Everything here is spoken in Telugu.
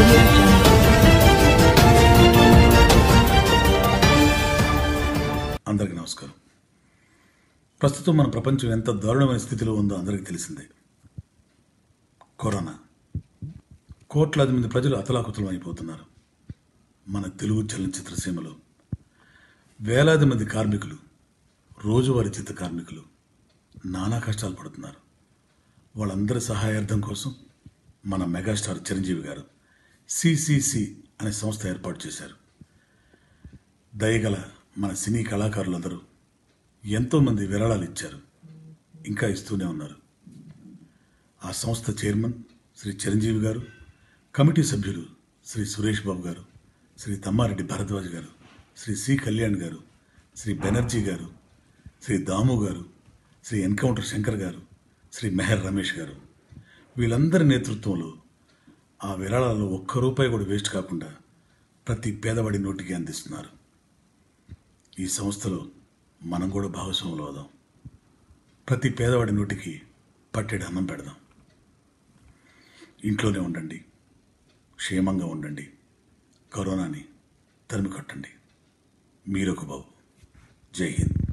అందరికీ నమస్కారం ప్రస్తుతం మన ప్రపంచం ఎంత దారుణమైన స్థితిలో ఉందో అందరికీ తెలిసిందే కరోనా కోట్లాది మంది ప్రజలు అతలాకుతలం అయిపోతున్నారు మన తెలుగు చలనచిత్ర సీమలో వేలాది మంది కార్మికులు రోజువారీ చిత్త కార్మికులు నానా కష్టాలు పడుతున్నారు వాళ్ళందరి సహాయార్థం కోసం మన మెగాస్టార్ చిరంజీవి గారు సిసిసి అనే సంస్థ ఏర్పాటు చేశారు దయగల మన సినీ కళాకారులందరూ ఎంతోమంది విరాళాలు ఇచ్చారు ఇంకా ఇస్తూనే ఉన్నారు ఆ సంస్థ చైర్మన్ శ్రీ చిరంజీవి గారు కమిటీ సభ్యులు శ్రీ సురేష్ బాబు గారు శ్రీ తమ్మారెడ్డి భరద్వాజ్ గారు శ్రీ సి కళ్యాణ్ గారు శ్రీ బెనర్జీ గారు శ్రీ దాము గారు శ్రీ ఎన్కౌంటర్ శంకర్ గారు శ్రీ మెహర్ రమేష్ గారు వీళ్ళందరి నేతృత్వంలో ఆ విరాళాల్లో ఒక్క రూపాయి కూడా వేస్ట్ కాకుండా ప్రతి పేదవాడి నోటికి అందిస్తున్నారు ఈ సంస్థలో మనం కూడా భాగస్వాములు అవుదాం ప్రతి పేదవాడి నోటికి పట్టెడు అన్నం పెడదాం ఇంట్లోనే ఉండండి క్షేమంగా ఉండండి కరోనాని తరిమి కొట్టండి మీరొక బాబు జై హింద్